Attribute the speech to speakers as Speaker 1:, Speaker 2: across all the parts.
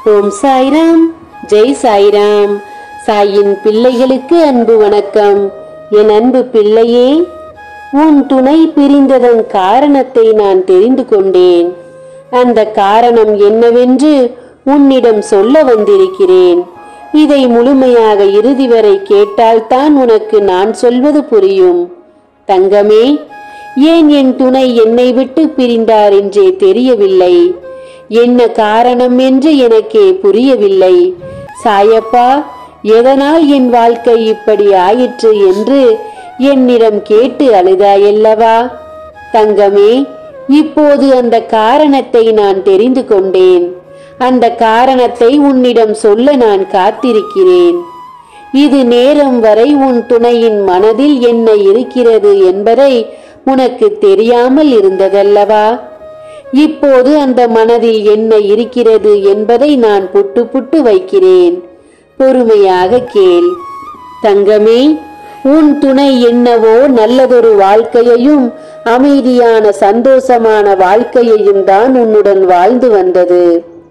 Speaker 1: ஓம் சாய்ராம் ஜெய் சாய்ராம் சாயின் பிள்ளைகளுக்கு அன்பு வணக்கம் என் அன்பு பிள்ளையே உன் துணை பிரிந்ததன் காரணத்தை நான் தெரிந்து கொண்டேன் அந்த காரணம் என்னவென்று உன்னிடம் சொல்ல வந்திருக்கிறேன் இதை முழுமையாக இறுதி வரை கேட்டால்தான் உனக்கு நான் சொல்வது புரியும் தங்கமே ஏன் என் துணை என்னை விட்டு பிரிந்தார் என்றே தெரியவில்லை என்ன காரணம் என்று எனக்கே புரியவில்லை சாயப்பா எதனால் என் வாழ்க்கை இப்படி ஆயிற்று என்று என்னிடம் கேட்டு அழுதாயல்லவா தங்கமே இப்போது அந்த காரணத்தை நான் தெரிந்து கொண்டேன் அந்த காரணத்தை உன்னிடம் சொல்ல நான் காத்திருக்கிறேன் இது நேரம் வரை உன் துணையின் மனதில் என்ன இருக்கிறது என்பதை உனக்கு தெரியாமல் இருந்ததல்லவா இப்போது அந்த மனதில் என்ன இருக்கிறது என்பதை நான் புட்டு புட்டு வைக்கிறேன் பொறுமையாக கேள் தங்கமே உன் துணை என்னவோ நல்லதொரு வாழ்க்கையையும் அமைதியான சந்தோஷமான வாழ்க்கையையும் தான் உன்னுடன் வாழ்ந்து வந்தது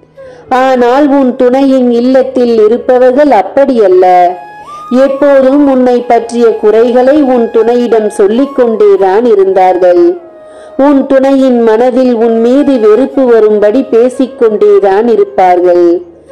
Speaker 1: ஆனால் உன் துணையின் இல்லத்தில் இருப்பவர்கள் அப்படியல்ல எப்போதும் உன்னை பற்றிய குறைகளை உன் துணையிடம் சொல்லிக் கொண்டேதான் இருந்தார்கள் உன் துணையின் மனதில் உன் மீது வெறுப்பு வரும்படி பேசிக்கொண்டேதான் இருப்பார்கள்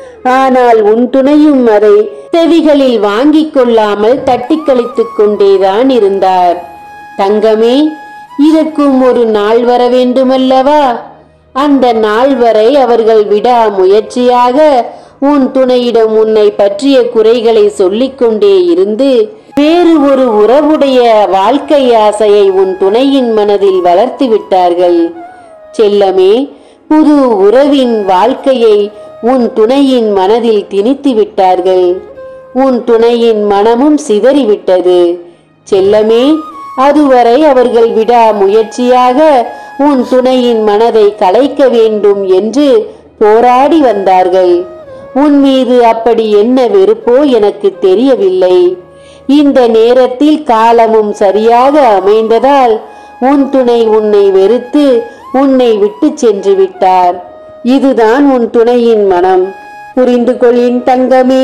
Speaker 1: ஆனால் உன் துணையும் அதை செவிகளில் வாங்கிக் கொள்ளாமல் தட்டி கழித்துக் கொண்டேதான் இருந்தார் தங்கமே இதற்கும் ஒரு நாள் வர வேண்டுமல்லவா அந்த நாள் வரை அவர்கள் விடா முயற்சியாக உன் துணையிடம் உன்னை பற்றிய குறைகளை சொல்லிக்கொண்டே இருந்து வேறு ஒரு உறவுடைய வாழ்க்கை ஆசையை உன் துணையின் மனதில் வளர்த்து விட்டார்கள் செல்லமே புது உறவின் வாழ்க்கையை உன் துணையின் மனதில் திணித்து விட்டார்கள் உன் துணையின் மனமும் சிதறிவிட்டது செல்லமே அதுவரை அவர்கள் விடா முயற்சியாக உன் துணையின் மனதை கலைக்க வேண்டும் என்று போராடி வந்தார்கள் உன் மீது அப்படி என்ன வெறுப்போ எனக்கு தெரியவில்லை இந்த நேரத்தில் காலமும் சரியாக அமைந்ததால் உன் துணை உன்னை வெறுத்து உன்னை விட்டு சென்று விட்டார் இதுதான் உன் துணையின் மனம் புரிந்து கொள்ளின் தங்கமே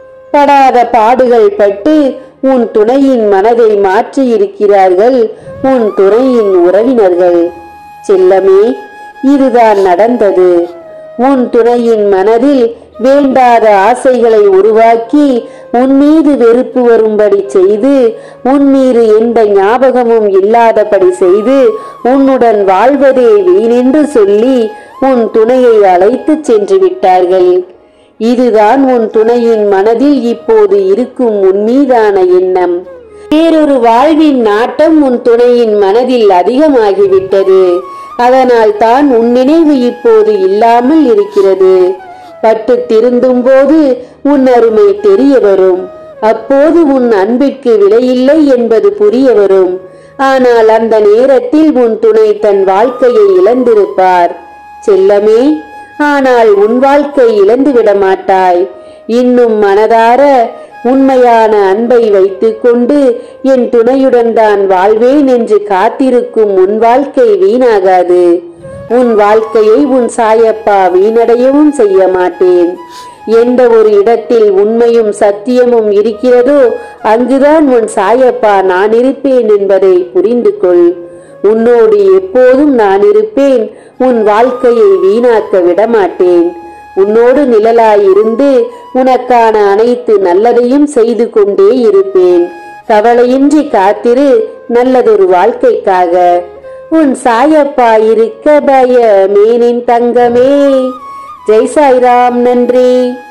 Speaker 1: படாத பாடுகள் பட்டு உன் துணையின் மனதை மாற்றி இருக்கிறார்கள் உன் துணையின் உறவினர்கள் செல்லமே இதுதான் நடந்தது உன் துணையின் மனதில் வேண்டாத ஆசைகளை உருவாக்கி உன் மீது வெறுப்பு வரும்படி செய்து உன் மீது எந்த ஞாபகமும் இல்லாதபடி செய்து உன்னுடன் வாழ்வதே வீணென்று சொல்லி உன் துணையை அழைத்து சென்று விட்டார்கள் இதுதான் உன் துணையின் மனதில் இப்போது இருக்கும் உன் மீதான எண்ணம் வேறொரு வாழ்வின் நாட்டம் உன் துணையின் மனதில் அதிகமாகிவிட்டது அதனால் தான் உன் நினைவு இப்போது இல்லாமல் இருக்கிறது பட்டு திருந்தும் போது உன் அருமை தெரிய வரும் அப்போது உன் அன்பிற்கு விலையில்லை என்பது புரிய வரும் ஆனால் அந்த நேரத்தில் உன் துணை தன் வாழ்க்கையை இழந்திருப்பார் செல்லமே ஆனால் உன் வாழ்க்கை இழந்து விட மாட்டாய் இன்னும் மனதார உண்மையான அன்பை வைத்துக்கொண்டு என் துணையுடன் தான் வாழ்வேன் என்று காத்திருக்கும் உன் வாழ்க்கை வீணாகாது உன் வாழ்க்கையை உன் சாயப்பா வீணடையவும் செய்ய மாட்டேன் எந்த ஒரு இடத்தில் உண்மையும் சத்தியமும் இருக்கிறதோ அங்குதான் உன் சாயப்பா நான் இருப்பேன் என்பதை புரிந்து கொள் உன்னோடு எப்போதும் நான் இருப்பேன் உன் வாழ்க்கையை வீணாக்க விடமாட்டேன் உன்னோடு நிழலாயிருந்து உனக்கான அனைத்து நல்லதையும் செய்து கொண்டே இருப்பேன் கவலையின்றி காத்திரு நல்லதொரு வாழ்க்கைக்காக உன் சாயப்பா இருக்க பயமேனின் தங்கமே ஜெய் சாய்ராம் நன்றி